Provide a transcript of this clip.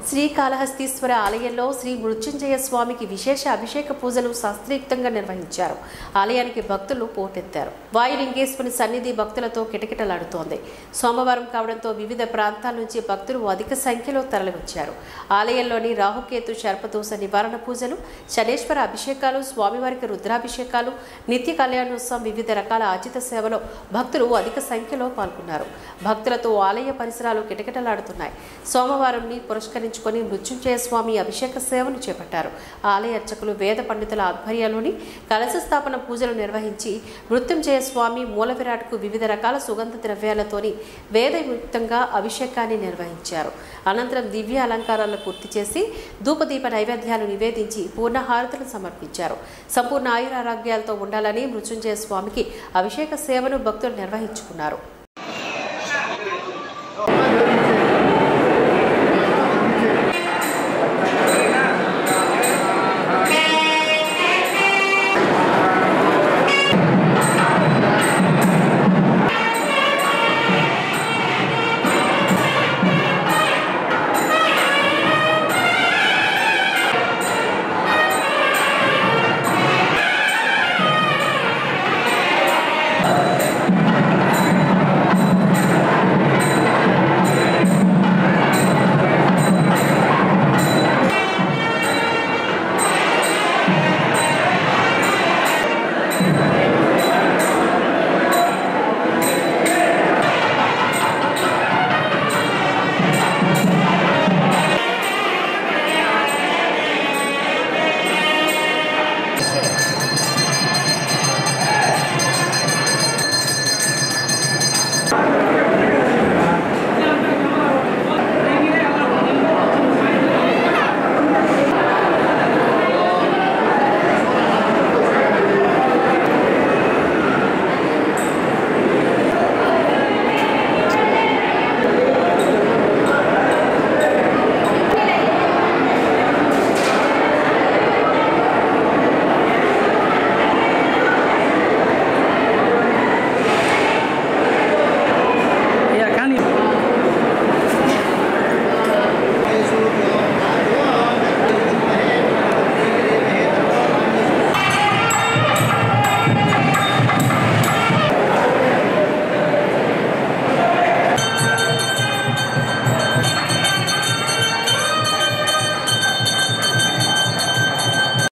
శ్రీకాళహస్తీశ్వర ఆలయంలో శ్రీ మృత్యుంజయ స్వామికి విశేష అభిషేక పూజలు శాస్త్రీయుక్తంగా నిర్వహించారు ఆలయానికి భక్తులు పోటెత్తారు వాయులింగేశ్వరుని సన్నిధి భక్తులతో కిటకిటలాడుతోంది సోమవారం కావడంతో వివిధ ప్రాంతాల నుంచి భక్తులు అధిక సంఖ్యలో తరలివచ్చారు ఆలయంలోని రాహుకేతు శర్పదోష నివారణ పూజలు శనేశ్వర అభిషేకాలు స్వామివారికి రుద్రాభిషేకాలు నిత్య కళ్యాణోత్సవం వివిధ రకాల ఆచిత సేవలో భక్తులు అధిక సంఖ్యలో పాల్గొన్నారు భక్తులతో ఆలయ పరిసరాలు కిటకిటలాడుతున్నాయి సోమవారంని పురస్కరించుకొని మృత్యుంజయ స్వామి అభిషేక సేవను చేపట్టారు ఆలయ అర్చకులు వేద పండితుల ఆధ్వర్యంలోని కలశ స్థాపన పూజలు నిర్వహించి మృత్యుంజయ స్వామి మూల విరాట్కు వివిధ రకాల సుగంధ ద్రవ్యాలతోని వేదయుక్తంగా అభిషేకాన్ని నిర్వహించారు అనంతరం దివ్య అలంకారాలు పూర్తి చేసి ధూపదీప నైవేద్యాలు నివేదించి పూర్ణహారతులు సమర్పించారు సంపూర్ణ ఆయురారోగ్యాలతో ఉండాలని మృత్యుంజయ స్వామికి అభిషేక సేవను భక్తులు నిర్వహించుకున్నారు